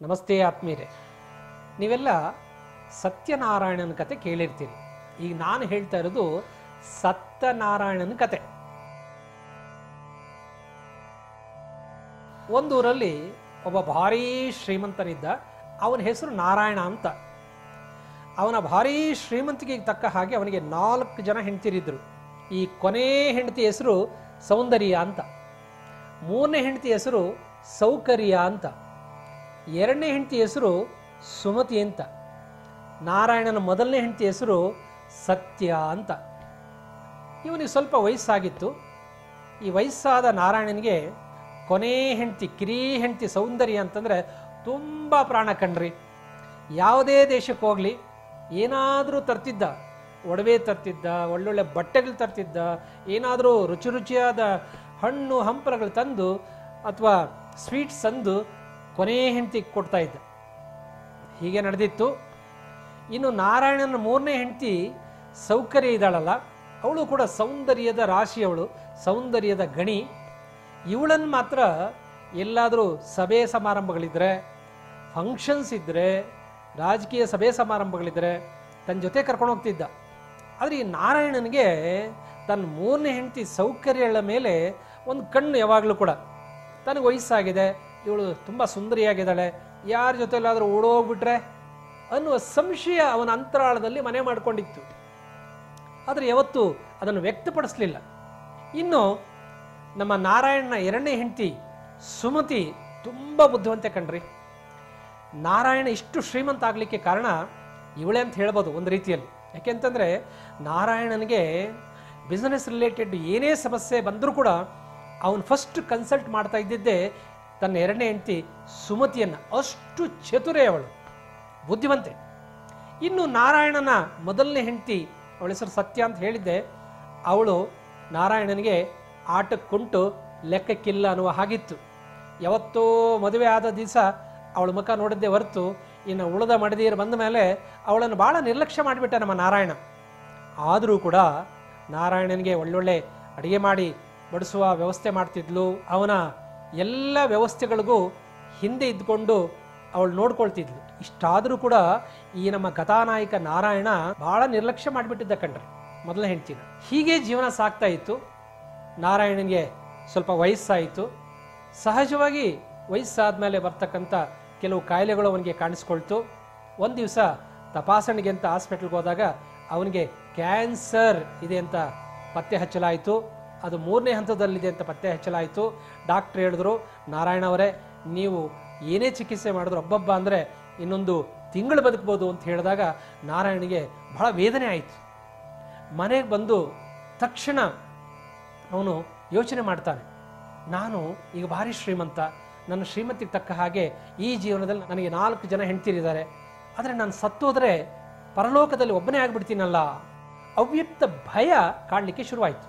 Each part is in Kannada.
ನಮಸ್ತೆ ಆತ್ಮೀಯರೇ ನೀವೆಲ್ಲ ಸತ್ಯನಾರಾಯಣನ ಕತೆ ಕೇಳಿರ್ತೀರಿ ಈಗ ನಾನು ಹೇಳ್ತಾ ಇರೋದು ಸತ್ಯನಾರಾಯಣನ ಕತೆ ಒಂದೂರಲ್ಲಿ ಒಬ್ಬ ಭಾರೀ ಶ್ರೀಮಂತನಿದ್ದ ಅವನ ಹೆಸರು ನಾರಾಯಣ ಅಂತ ಅವನ ಭಾರೀ ಶ್ರೀಮಂತಿಕೆಗೆ ತಕ್ಕ ಹಾಗೆ ಅವನಿಗೆ ನಾಲ್ಕು ಜನ ಹೆಂಡತಿರಿದ್ರು ಈ ಕೊನೆ ಹೆಂಡತಿ ಹೆಸರು ಸೌಂದರ್ಯ ಅಂತ ಮೂರನೇ ಹೆಂಡತಿ ಹೆಸರು ಸೌಕರ್ಯ ಅಂತ ಎರಡನೇ ಹೆಂಡತಿ ಹೆಸರು ಸುಮತಿ ಅಂತ ನಾರಾಯಣನ ಮೊದಲನೇ ಹೆಂಡತಿ ಹೆಸರು ಸತ್ಯ ಅಂತ ಇವನಿಗೆ ಸ್ವಲ್ಪ ವಯಸ್ಸಾಗಿತ್ತು ಈ ವಯಸ್ಸಾದ ನಾರಾಯಣನಿಗೆ ಕೊನೆ ಹೆಂಡತಿ ಕಿರಿ ಹೆಂಡತಿ ಸೌಂದರ್ಯ ಅಂತಂದರೆ ತುಂಬ ಪ್ರಾಣ ಕಣ್ರಿ ಯಾವುದೇ ದೇಶಕ್ಕೆ ಹೋಗಲಿ ಏನಾದರೂ ತರ್ತಿದ್ದ ಒಡವೆ ತರ್ತಿದ್ದ ಒಳ್ಳೊಳ್ಳೆ ಬಟ್ಟೆಗಳು ತರ್ತಿದ್ದ ಏನಾದರೂ ರುಚಿ ರುಚಿಯಾದ ಹಣ್ಣು ಹಂಪಲಗಳು ತಂದು ಅಥವಾ ಸ್ವೀಟ್ಸ್ ತಂದು ಕೊನೆ ಹೆಂಡತಿಗೆ ಕೊಡ್ತಾ ಇದ್ದ ಹೀಗೆ ನಡೆದಿತ್ತು ಇನ್ನು ನಾರಾಯಣನ ಮೂರನೇ ಹೆಂಡತಿ ಸೌಕರ್ಯ ಇದ್ದಾಳಲ್ಲ ಅವಳು ಕೂಡ ಸೌಂದರ್ಯದ ರಾಶಿಯವಳು ಸೌಂದರ್ಯದ ಗಣಿ ಇವಳನ್ನು ಮಾತ್ರ ಎಲ್ಲಾದರೂ ಸಭೆ ಸಮಾರಂಭಗಳಿದ್ರೆ ಫಂಕ್ಷನ್ಸ್ ಇದ್ದರೆ ರಾಜಕೀಯ ಸಭೆ ಸಮಾರಂಭಗಳಿದ್ದರೆ ತನ್ನ ಜೊತೆ ಕರ್ಕೊಂಡು ಹೋಗ್ತಿದ್ದ ಆದರೆ ಈ ನಾರಾಯಣನಿಗೆ ತನ್ನ ಮೂರನೇ ಹೆಂಡತಿ ಸೌಕರ್ಯಗಳ ಮೇಲೆ ಒಂದು ಕಣ್ಣು ಯಾವಾಗಲೂ ಕೂಡ ತನಗೆ ವಯಸ್ಸಾಗಿದೆ ಇವಳು ತುಂಬ ಸುಂದರಿಯಾಗಿದ್ದಾಳೆ ಯಾರ ಜೊತೆಲಾದರೂ ಓಡೋಗ್ಬಿಟ್ರೆ ಅನ್ನುವ ಸಂಶಯ ಅವನ ಅಂತರಾಳದಲ್ಲಿ ಮನೆ ಮಾಡಿಕೊಂಡಿತ್ತು ಆದರೆ ಯಾವತ್ತೂ ಅದನ್ನು ವ್ಯಕ್ತಪಡಿಸಲಿಲ್ಲ ಇನ್ನು ನಮ್ಮ ನಾರಾಯಣನ ಎರಡನೇ ಹೆಂಡತಿ ಸುಮತಿ ತುಂಬ ಬುದ್ಧಿವಂತೆ ಕಣ್ರಿ ನಾರಾಯಣ ಇಷ್ಟು ಶ್ರೀಮಂತ ಆಗಲಿಕ್ಕೆ ಕಾರಣ ಇವಳೇ ಅಂತ ಹೇಳ್ಬೋದು ಒಂದು ರೀತಿಯಲ್ಲಿ ಯಾಕೆಂತಂದರೆ ನಾರಾಯಣನಿಗೆ ಬಿಸ್ನೆಸ್ ರಿಲೇಟೆಡ್ ಏನೇ ಸಮಸ್ಯೆ ಬಂದರೂ ಕೂಡ ಅವನು ಫಸ್ಟ್ ಕನ್ಸಲ್ಟ್ ಮಾಡ್ತಾ ಇದ್ದಿದ್ದೇ ತನ್ನ ಎರಡನೇ ಹೆಂಡತಿ ಸುಮತಿಯನ್ನು ಅಷ್ಟು ಚತುರೆ ಅವಳು ಬುದ್ಧಿವಂತೆ ಇನ್ನು ನಾರಾಯಣನ ಮೊದಲನೇ ಹೆಂಡತಿ ಅವಳ ಹೆಸರು ಸತ್ಯ ಅಂತ ಹೇಳಿದ್ದೆ ಅವಳು ನಾರಾಯಣನಿಗೆ ಆಟಕ್ಕುಂಟು ಲೆಕ್ಕಕ್ಕಿಲ್ಲ ಅನ್ನುವ ಹಾಗಿತ್ತು ಯಾವತ್ತೋ ಮದುವೆ ಆದ ದಿವಸ ಅವಳ ಮುಖ ನೋಡಿದ್ದೆ ಹೊರತು ಇನ್ನು ಉಳಿದ ಮಡದಿಯರು ಬಂದ ಮೇಲೆ ಅವಳನ್ನು ಭಾಳ ನಿರ್ಲಕ್ಷ್ಯ ಮಾಡಿಬಿಟ್ಟ ನಮ್ಮ ನಾರಾಯಣ ಆದರೂ ಕೂಡ ನಾರಾಯಣನಿಗೆ ಒಳ್ಳೊಳ್ಳೆ ಅಡುಗೆ ಮಾಡಿ ಬಡಿಸುವ ವ್ಯವಸ್ಥೆ ಮಾಡ್ತಿದ್ಲು ಅವನ ಎಲ್ಲ ವ್ಯವಸ್ಥೆಗಳಿಗೂ ಹಿಂದೆ ಇದ್ಕೊಂಡು ಅವಳು ನೋಡ್ಕೊಳ್ತಿದ್ಲು ಇಷ್ಟಾದರೂ ಕೂಡ ಈ ನಮ್ಮ ಕಥಾನಾಯಕ ನಾರಾಯಣ ಬಹಳ ನಿರ್ಲಕ್ಷ್ಯ ಮಾಡಿಬಿಟ್ಟಿದ್ದ ಕಣ್ರಿ ಮೊದಲ ಹೆಂಡ್ತಿನ ಹೀಗೆ ಜೀವನ ಸಾಗ್ತಾ ಇತ್ತು ನಾರಾಯಣನಿಗೆ ಸ್ವಲ್ಪ ವಯಸ್ಸಾಯಿತು ಸಹಜವಾಗಿ ವಯಸ್ಸಾದ ಬರ್ತಕ್ಕಂಥ ಕೆಲವು ಕಾಯಿಲೆಗಳು ಅವನಿಗೆ ಕಾಣಿಸ್ಕೊಳ್ತು ಒಂದು ದಿವಸ ತಪಾಸಣೆಗೆ ಅಂತ ಹಾಸ್ಪಿಟ್ಲ್ಗೆ ಹೋದಾಗ ಅವನಿಗೆ ಕ್ಯಾನ್ಸರ್ ಇದೆ ಅಂತ ಪತ್ತೆ ಹಚ್ಚಲಾಯಿತು ಅದು ಮೂರನೇ ಹಂತದಲ್ಲಿದೆ ಅಂತ ಪತ್ತೆ ಹಚ್ಚಲಾಯಿತು ಡಾಕ್ಟ್ರ್ ಹೇಳಿದ್ರು ನಾರಾಯಣ ಅವರೇ ನೀವು ಏನೇ ಚಿಕಿತ್ಸೆ ಮಾಡಿದ್ರು ಒಬ್ಬೊಬ್ಬ ಅಂದರೆ ಇನ್ನೊಂದು ತಿಂಗಳು ಬದುಕ್ಬೋದು ಅಂತ ಹೇಳಿದಾಗ ನಾರಾಯಣಿಗೆ ಬಹಳ ವೇದನೆ ಆಯಿತು ಮನೆಗೆ ಬಂದು ತಕ್ಷಣ ಅವನು ಯೋಚನೆ ಮಾಡ್ತಾನೆ ನಾನು ಈಗ ಭಾರಿ ಶ್ರೀಮಂತ ನನ್ನ ಶ್ರೀಮತಿಗೆ ತಕ್ಕ ಹಾಗೆ ಈ ಜೀವನದಲ್ಲಿ ನನಗೆ ನಾಲ್ಕು ಜನ ಹೆಂಡ್ತಿರಿದ್ದಾರೆ ಆದರೆ ನಾನು ಸತ್ತೋದ್ರೆ ಪರಲೋಕದಲ್ಲಿ ಒಬ್ಬನೇ ಆಗಿಬಿಡ್ತೀನಲ್ಲ ಅವ್ಯಕ್ತ ಭಯ ಕಾಡಲಿಕ್ಕೆ ಶುರುವಾಯಿತು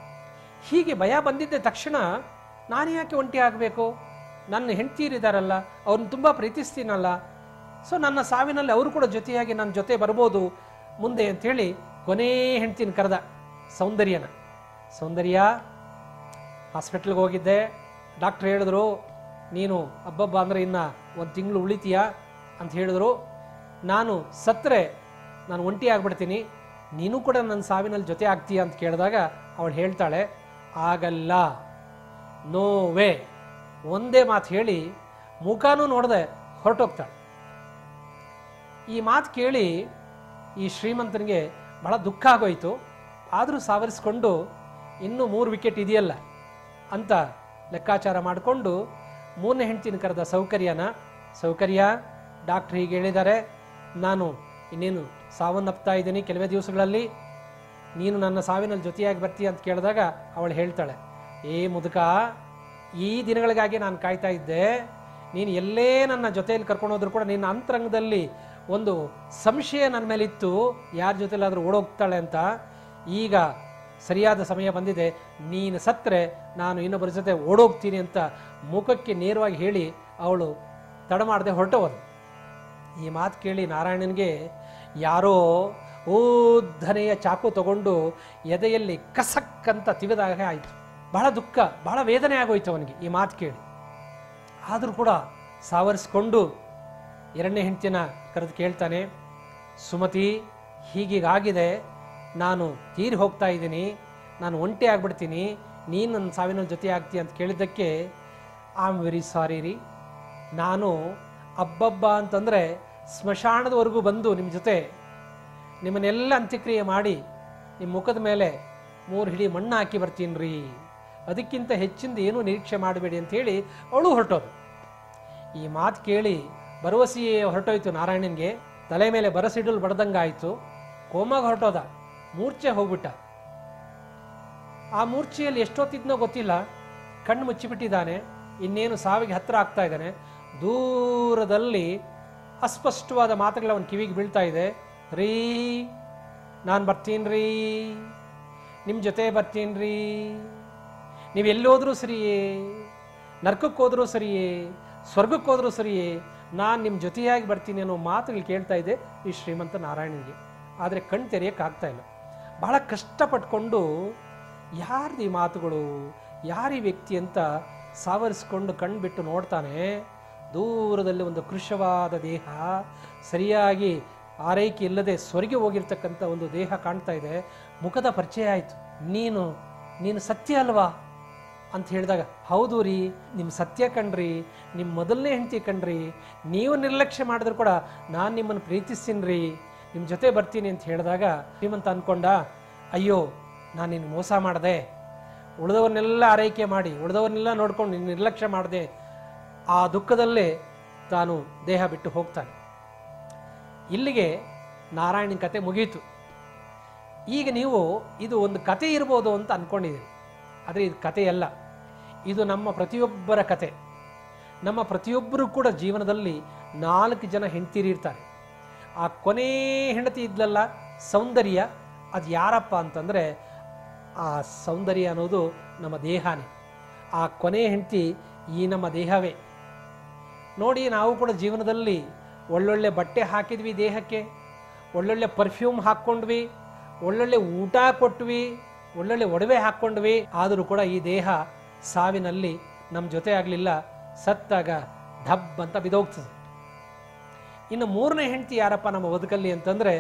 ಹೀಗೆ ಭಯ ಬಂದಿದ್ದ ತಕ್ಷಣ ನಾನು ಯಾಕೆ ಒಂಟಿ ಆಗಬೇಕು ನನ್ನ ಹೆಂಡ್ತೀರಿದ್ದಾರಲ್ಲ ಅವ್ರನ್ನ ತುಂಬ ಪ್ರೀತಿಸ್ತೀನಲ್ಲ ಸೊ ನನ್ನ ಸಾವಿನಲ್ಲಿ ಅವರು ಕೂಡ ಜೊತೆಯಾಗಿ ನನ್ನ ಜೊತೆ ಬರ್ಬೋದು ಮುಂದೆ ಅಂಥೇಳಿ ಕೊನೇ ಹೆಂಡ್ತಿನ ಕರೆದ ಸೌಂದರ್ಯನ ಸೌಂದರ್ಯ ಹಾಸ್ಪಿಟ್ಲ್ಗೆ ಹೋಗಿದ್ದೆ ಡಾಕ್ಟ್ರ್ ಹೇಳಿದ್ರು ನೀನು ಹಬ್ಬಬ್ಬ ಅಂದರೆ ಇನ್ನು ಒಂದು ತಿಂಗಳು ಉಳಿತೀಯಾ ಅಂತ ಹೇಳಿದ್ರು ನಾನು ಸತ್ತರೆ ನಾನು ಒಂಟಿ ಆಗ್ಬಿಡ್ತೀನಿ ನೀನು ಕೂಡ ನನ್ನ ಸಾವಿನಲ್ಲಿ ಜೊತೆ ಆಗ್ತೀಯ ಅಂತ ಕೇಳಿದಾಗ ಅವಳು ಹೇಳ್ತಾಳೆ ಆಗಲ್ಲ ನೋವೇ ಒಂದೇ ಮಾತು ಹೇಳಿ ಮುಖನೂ ನೋಡದೆ ಹೊರಟೋಗ್ತಾಳೆ ಈ ಮಾತು ಕೇಳಿ ಈ ಶ್ರೀಮಂತನಿಗೆ ಬಹಳ ದುಃಖ ಆಗೋಯ್ತು ಆದರೂ ಸಾವರಿಸ್ಕೊಂಡು ಇನ್ನೂ ಮೂರು ವಿಕೆಟ್ ಇದೆಯಲ್ಲ ಅಂತ ಲೆಕ್ಕಾಚಾರ ಮಾಡಿಕೊಂಡು ಮೂರನೇ ಹೆಂಡ್ತಿನ ಕರೆದ ಸೌಕರ್ಯನ ಸೌಕರ್ಯ ಡಾಕ್ಟ್ರ್ ಹೀಗೆ ಹೇಳಿದ್ದಾರೆ ನಾನು ಇನ್ನೇನು ಸಾವನ್ನಪ್ತಾ ಇದ್ದೀನಿ ಕೆಲವೇ ದಿವಸಗಳಲ್ಲಿ ನೀನು ನನ್ನ ಸಾವಿನಲ್ಲಿ ಜೊತೆಯಾಗಿ ಬರ್ತೀಯ ಅಂತ ಕೇಳಿದಾಗ ಅವಳು ಹೇಳ್ತಾಳೆ ಏ ಮುದುಕ ಈ ದಿನಗಳಿಗಾಗಿ ನಾನು ಕಾಯ್ತಾ ಇದ್ದೆ ನೀನು ಎಲ್ಲೇ ನನ್ನ ಜೊತೆಯಲ್ಲಿ ಕರ್ಕೊಂಡು ಹೋದ್ರು ಕೂಡ ನಿನ್ನ ಅಂತರಂಗದಲ್ಲಿ ಒಂದು ಸಂಶಯ ನನ್ನ ಮೇಲಿತ್ತು ಯಾರ ಜೊತೆಲಾದರೂ ಓಡೋಗ್ತಾಳೆ ಅಂತ ಈಗ ಸರಿಯಾದ ಸಮಯ ಬಂದಿದೆ ನೀನು ಸತ್ತರೆ ನಾನು ಇನ್ನೊಬ್ಬರ ಜೊತೆ ಓಡೋಗ್ತೀನಿ ಅಂತ ಮುಖಕ್ಕೆ ನೇರವಾಗಿ ಹೇಳಿ ಅವಳು ತಡ ಮಾಡದೆ ಹೊರಟವರು ಈ ಮಾತು ಕೇಳಿ ನಾರಾಯಣನಿಗೆ ಯಾರೋ ಓಧನೆಯ ಚಾಕು ತಗೊಂಡು ಎದೆಯಲ್ಲಿ ಕಸಕ್ ಅಂತ ತಿವಿದಾಗ ಆಯಿತು ಬಹಳ ದುಃಖ ಬಹಳ ವೇದನೆ ಆಗೋಯ್ತು ಅವನಿಗೆ ಈ ಮಾತು ಕೇಳಿ ಆದರೂ ಕೂಡ ಸಾವರಿಸ್ಕೊಂಡು ಎರಡನೇ ಹೆಂಡತಿನ ಕರೆದು ಕೇಳ್ತಾನೆ ಸುಮತಿ ಹೀಗೀಗಾಗಿದೆ ನಾನು ತೀರಿ ಹೋಗ್ತಾ ಇದ್ದೀನಿ ನಾನು ಒಂಟಿ ಆಗ್ಬಿಡ್ತೀನಿ ನೀನು ನನ್ನ ಸಾವಿನಲ್ಲಿ ಜೊತೆ ಆಗ್ತೀಯ ಅಂತ ಕೇಳಿದ್ದಕ್ಕೆ ಐ ಆಮ್ ವೆರಿ ಸಾರಿ ರೀ ನಾನು ಅಬ್ಬಬ್ಬ ಅಂತಂದರೆ ಸ್ಮಶಾನದವರೆಗೂ ಬಂದು ನಿಮ್ಮ ಜೊತೆ ನಿಮ್ಮನ್ನೆಲ್ಲ ಅಂತ್ಯಕ್ರಿಯೆ ಮಾಡಿ ನಿಮ್ಮ ಮುಖದ ಮೇಲೆ ಮೂರು ಹಿಡಿ ಮಣ್ಣು ಹಾಕಿ ಬರ್ತೀನಿ ರೀ ಅದಕ್ಕಿಂತ ಹೆಚ್ಚಿಂದ ಏನೂ ನಿರೀಕ್ಷೆ ಮಾಡಬೇಡಿ ಅಂತ ಹೇಳಿ ಅವಳು ಹೊರಟೋದು ಈ ಮಾತು ಕೇಳಿ ಭರವಸೆಯೇ ಹೊರಟೋಯ್ತು ನಾರಾಯಣನ್ಗೆ ತಲೆ ಮೇಲೆ ಬರಸಿಡಲು ಬಡ್ದಂಗಾಯ್ತು ಕೋಮಾಗ ಹೊರಟೋದ ಮೂರ್ಛೆ ಹೋಗ್ಬಿಟ್ಟ ಆ ಮೂರ್ಛೆಯಲ್ಲಿ ಎಷ್ಟೊತ್ತಿದ್ನೋ ಗೊತ್ತಿಲ್ಲ ಕಣ್ಣು ಮುಚ್ಚಿಬಿಟ್ಟಿದ್ದಾನೆ ಇನ್ನೇನು ಸಾವಿಗೆ ಹತ್ರ ಆಗ್ತಾ ಇದ್ದಾನೆ ದೂರದಲ್ಲಿ ಅಸ್ಪಷ್ಟವಾದ ಮಾತುಗಳು ಅವನ ಕಿವಿಗೆ ಬೀಳ್ತಾ ಇದೆ ರೀ ನಾನು ಬರ್ತೀನಿ ರೀ ನಿಮ್ಮ ಜೊತೆ ಬರ್ತೀನಿ ರೀ ನೀವು ಎಲ್ಲೋದ್ರೂ ಸರಿಯೇ ನರ್ಕಕ್ಕೆ ಹೋದ್ರೂ ಸರಿಯೇ ಸ್ವರ್ಗಕ್ಕೆ ಹೋದ್ರೂ ಸರಿಯೇ ನಾನು ನಿಮ್ಮ ಜೊತೆಯಾಗಿ ಬರ್ತೀನಿ ಅನ್ನೋ ಮಾತುಗಳು ಕೇಳ್ತಾ ಇದೆ ಈ ಶ್ರೀಮಂತ ನಾರಾಯಣನಿಗೆ ಆದರೆ ಕಣ್ ತೆರೆಯೋಕ್ಕಾಗ್ತಾ ಇಲ್ಲ ಬಹಳ ಕಷ್ಟಪಟ್ಕೊಂಡು ಯಾರ್ದು ಈ ಮಾತುಗಳು ಯಾರಿ ವ್ಯಕ್ತಿ ಅಂತ ಸಾವರಿಸ್ಕೊಂಡು ಕಣ್ಣು ಬಿಟ್ಟು ನೋಡ್ತಾನೆ ದೂರದಲ್ಲಿ ಒಂದು ಕೃಶವಾದ ದೇಹ ಸರಿಯಾಗಿ ಆರೈಕೆ ಇಲ್ಲದೆ ಸ್ವರ್ಗೆ ಹೋಗಿರ್ತಕ್ಕಂಥ ಒಂದು ದೇಹ ಕಾಣ್ತಾ ಇದೆ ಮುಖದ ಪರಿಚಯ ಆಯಿತು ನೀನು ನೀನು ಸತ್ಯ ಅಲ್ವಾ ಅಂತ ಹೇಳಿದಾಗ ಹೌದು ರೀ ನಿಮ್ಮ ಸತ್ಯ ಕಣ್ರಿ ನಿಮ್ಮ ಮೊದಲನೇ ಹೆಂಡತಿ ಕಣ್ರಿ ನೀವು ನಿರ್ಲಕ್ಷ್ಯ ಮಾಡಿದ್ರು ಕೂಡ ನಾನು ನಿಮ್ಮನ್ನು ಪ್ರೀತಿಸ್ತೀನಿ ರೀ ನಿಮ್ಮ ಜೊತೆ ಬರ್ತೀನಿ ಅಂತ ಹೇಳಿದಾಗ ಶ್ರೀಮಂತ ಅನ್ಕೊಂಡ ಅಯ್ಯೋ ನಾನು ನಿನ್ನ ಮೋಸ ಮಾಡಿದೆ ಉಳಿದವನ್ನೆಲ್ಲ ಆರೈಕೆ ಮಾಡಿ ಉಳಿದವನ್ನೆಲ್ಲ ನೋಡ್ಕೊಂಡು ನಿನ್ನ ನಿರ್ಲಕ್ಷ್ಯ ಮಾಡಿದೆ ಆ ದುಃಖದಲ್ಲೇ ತಾನು ದೇಹ ಬಿಟ್ಟು ಹೋಗ್ತಾನೆ ಇಲ್ಲಿಗೆ ನಾರಾಯಣನ ಕತೆ ಮುಗೀತು ಈಗ ನೀವು ಇದು ಒಂದು ಕತೆ ಇರ್ಬೋದು ಅಂತ ಅನ್ಕೊಂಡಿದ್ದೀರಿ ಆದರೆ ಇದು ಕಥೆಯಲ್ಲ ಇದು ನಮ್ಮ ಪ್ರತಿಯೊಬ್ಬರ ಕತೆ ನಮ್ಮ ಪ್ರತಿಯೊಬ್ಬರು ಕೂಡ ಜೀವನದಲ್ಲಿ ನಾಲ್ಕು ಜನ ಹೆಂಡತಿರಿರ್ತಾರೆ ಆ ಕೊನೇ ಹೆಂಡತಿ ಇದ್ಲಲ್ಲ ಸೌಂದರ್ಯ ಅದು ಯಾರಪ್ಪ ಅಂತಂದರೆ ಆ ಸೌಂದರ್ಯ ಅನ್ನೋದು ನಮ್ಮ ದೇಹನೇ ಆ ಕೊನೆ ಹೆಂಡತಿ ಈ ನಮ್ಮ ದೇಹವೇ ನೋಡಿ ನಾವು ಕೂಡ ಜೀವನದಲ್ಲಿ ಒಳ್ಳೊಳ್ಳೆ ಬಟ್ಟೆ ಹಾಕಿದ್ವಿ ದೇಹಕ್ಕೆ ಒಳ್ಳೊಳ್ಳೆ ಪರ್ಫ್ಯೂಮ್ ಹಾಕ್ಕೊಂಡ್ವಿ ಒಳ್ಳೊಳ್ಳೆ ಊಟ ಕೊಟ್ವಿ ಒಳ್ಳೊಳ್ಳೆ ಒಡವೆ ಹಾಕ್ಕೊಂಡ್ವಿ ಆದರೂ ಕೂಡ ಈ ದೇಹ ಸಾವಿನಲ್ಲಿ ನಮ್ಮ ಜೊತೆ ಆಗಲಿಲ್ಲ ಸತ್ತಾಗ ಧಬ್ ಅಂತ ಬಿದೋಗ್ತದೆ ಇನ್ನು ಮೂರನೇ ಹೆಂಡತಿ ಯಾರಪ್ಪ ನಮ್ಮ ಬದುಕಲ್ಲಿ ಅಂತಂದರೆ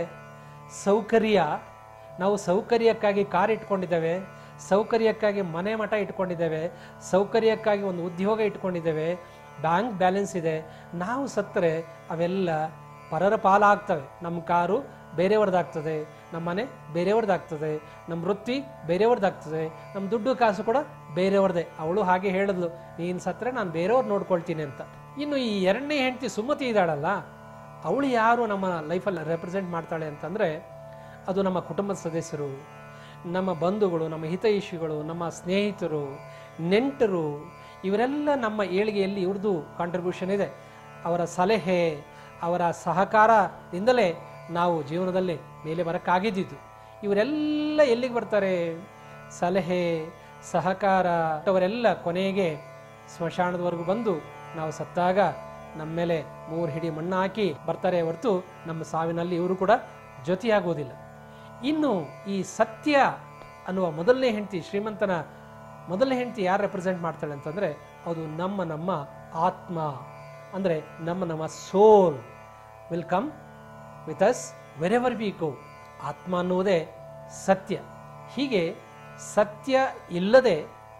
ಸೌಕರ್ಯ ನಾವು ಸೌಕರ್ಯಕ್ಕಾಗಿ ಕಾರ್ ಇಟ್ಕೊಂಡಿದ್ದೇವೆ ಸೌಕರ್ಯಕ್ಕಾಗಿ ಮನೆ ಮಠ ಇಟ್ಕೊಂಡಿದ್ದೇವೆ ಸೌಕರ್ಯಕ್ಕಾಗಿ ಒಂದು ಉದ್ಯೋಗ ಇಟ್ಕೊಂಡಿದ್ದೇವೆ ಬ್ಯಾಂಕ್ ಬ್ಯಾಲೆನ್ಸ್ ಇದೆ ನಾವು ಸತ್ತರೆ ಅವೆಲ್ಲ ಪರರ ಪಾಲಾಗ್ತವೆ ನಮ್ಮ ಕಾರು ಬೇರೆಯವ್ರದ್ದಾಗ್ತದೆ ನಮ್ಮ ಮನೆ ಬೇರೆಯವ್ರದ್ದಾಗ್ತದೆ ನಮ್ಮ ವೃತ್ತಿ ಬೇರೆಯವ್ರದ್ದಾಗ್ತದೆ ನಮ್ಮ ದುಡ್ಡು ಕಾಸು ಕೂಡ ಬೇರೆಯವ್ರದೇ ಅವಳು ಹಾಗೆ ಹೇಳಿದ್ಲು ನೀನು ಸತ್ತರೆ ನಾನು ಬೇರೆಯವ್ರು ನೋಡ್ಕೊಳ್ತೀನಿ ಅಂತ ಇನ್ನು ಈ ಎರಡನೇ ಹೆಂಡತಿ ಸುಮತಿ ಇದ್ದಾಳಲ್ಲ ಅವಳು ಯಾರು ನಮ್ಮ ಲೈಫಲ್ಲಿ ರೆಪ್ರೆಸೆಂಟ್ ಮಾಡ್ತಾಳೆ ಅಂತಂದರೆ ಅದು ನಮ್ಮ ಕುಟುಂಬದ ಸದಸ್ಯರು ನಮ್ಮ ಬಂಧುಗಳು ನಮ್ಮ ಹಿತೈಷಿಗಳು ನಮ್ಮ ಸ್ನೇಹಿತರು ನೆಂಟರು ಇವರೆಲ್ಲ ನಮ್ಮ ಏಳಿಗೆಯಲ್ಲಿ ಇವ್ರದ್ದು ಕಾಂಟ್ರಿಬ್ಯೂಷನ್ ಇದೆ ಅವರ ಸಲಹೆ ಅವರ ಸಹಕಾರದಿಂದಲೇ ನಾವು ಜೀವನದಲ್ಲಿ ಮೇಲೆ ಬರೋಕ್ಕಾಗಿದ್ದಿದ್ದು ಇವರೆಲ್ಲ ಎಲ್ಲಿಗೆ ಬರ್ತಾರೆ ಸಲಹೆ ಸಹಕಾರ ಅವರೆಲ್ಲ ಕೊನೆಗೆ ಸ್ಮಶಾನದವರೆಗೂ ಬಂದು ನಾವು ಸತ್ತಾಗ ನಮ್ಮ ಮೇಲೆ ಮೂರು ಹಿಡಿ ಮಣ್ಣು ಹಾಕಿ ಬರ್ತಾರೆ ಹೊರತು ನಮ್ಮ ಸಾವಿನಲ್ಲಿ ಇವರು ಕೂಡ ಜೊತೆಯಾಗೋದಿಲ್ಲ ಇನ್ನು ಈ ಸತ್ಯ ಅನ್ನುವ ಮೊದಲನೇ ಹೆಂಡತಿ ಶ್ರೀಮಂತನ ಮೊದಲನೇ ಹೆಂಡತಿ ಯಾರು ರೆಪ್ರೆಸೆಂಟ್ ಮಾಡ್ತಾಳೆ ಅಂತಂದರೆ ಅದು ನಮ್ಮ ನಮ್ಮ ಆತ್ಮ ಅಂದರೆ ನಮ್ಮ ನಮ್ಮ soul will come with us wherever we go ಆತ್ಮ ಅನ್ನುವುದೇ ಸತ್ಯ ಹೀಗೆ ಸತ್ಯ ಇಲ್ಲದೆ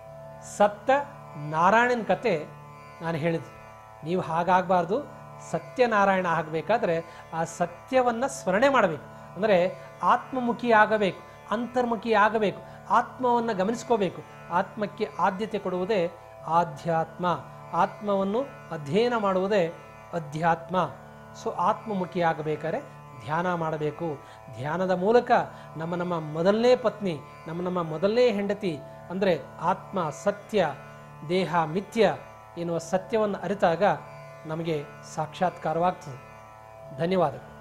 ಸತ್ತ ನಾರಾಯಣನ ಕತೆ ನಾನು ಹೇಳಿದೆ ನೀವು ಹಾಗಾಗಬಾರ್ದು ಸತ್ಯನಾರಾಯಣ ಆಗಬೇಕಾದ್ರೆ ಆ ಸತ್ಯವನ್ನು ಸ್ಮರಣೆ ಮಾಡಬೇಕು ಅಂದರೆ ಆತ್ಮಮುಖಿ ಆಗಬೇಕು ಅಂತರ್ಮುಖಿ ಆಗಬೇಕು ಆತ್ಮವನ್ನು ಗಮನಿಸ್ಕೋಬೇಕು ಆತ್ಮಕ್ಕೆ ಆದ್ಯತೆ ಕೊಡುವುದೇ ಆಧ್ಯಾತ್ಮ ಆತ್ಮವನ್ನು ಅಧ್ಯಯನ ಮಾಡುವುದೇ ಅಧ್ಯಾತ್ಮ ಸೊ ಆತ್ಮಮುಖಿ ಆಗಬೇಕಾದ್ರೆ ಧ್ಯಾನ ಮಾಡಬೇಕು ಧ್ಯಾನದ ಮೂಲಕ ನಮ್ಮ ನಮ್ಮ ಮೊದಲನೇ ಪತ್ನಿ ನಮ್ಮ ನಮ್ಮ ಮೊದಲನೇ ಹೆಂಡತಿ ಅಂದರೆ ಆತ್ಮ ಸತ್ಯ ದೇಹ ಮಿಥ್ಯ ಎನ್ನುವ ಸತ್ಯವನ್ನು ಅರಿತಾಗ ನಮಗೆ ಸಾಕ್ಷಾತ್ಕಾರವಾಗ್ತದೆ ಧನ್ಯವಾದಗಳು